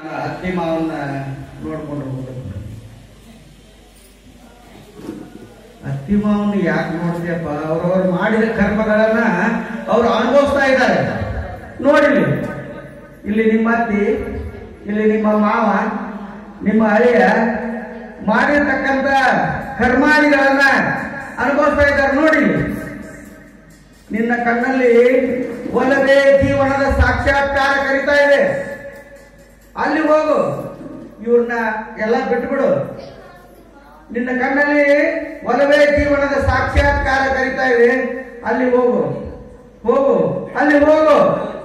ಅತ್ತಿ ಮಾವನ್ನ ನೋಡ್ಕೊಂಡು ಹೋಗ್ಬೇಕು ಅತ್ತಿ ಮಾವನ್ನ ಯಾಕೆ ನೋಡ್ತೀಯಪ್ಪ ಅವ್ರವ್ರು ಮಾಡಿದ ಕರ್ಮಗಳನ್ನ ಅವ್ರು ಅನುಭವಿಸ್ತಾ ಇದ್ದಾರೆ ನೋಡಿಲಿ ಇಲ್ಲಿ ನಿಮ್ಮ ಅತ್ತಿ ಇಲ್ಲಿ ನಿಮ್ಮ ಮಾವ ನಿಮ್ಮ ಅಳಿಯ ಮಾಡಿರ್ತಕ್ಕಂಥ ಕರ್ಮಾದಿಗಳನ್ನ ಅನುಭವಿಸ್ತಾ ಇದ್ದಾರೆ ನೋಡಿ ನಿನ್ನ ಕಣ್ಣಲ್ಲಿ ಒಲವೇ ಜೀವನದ ಸಾಕ್ಷಾತ್ಕಾರ ಕರಿತಾ ಇದೆ ಅಲ್ಲಿ ಹೋಗು ಇವ್ರನ್ನ ಎಲ್ಲ ಬಿಟ್ಬಿಡು ನಿನ್ನ ಕಣ್ಣಲ್ಲಿ ಒಲವೇ ಜೀವನದ ಸಾಕ್ಷಾತ್ಕಾರ ಕರಿತಾ ಇದೆ ಅಲ್ಲಿ ಹೋಗು ಹೋಗು ಅಲ್ಲಿ ಹೋಗು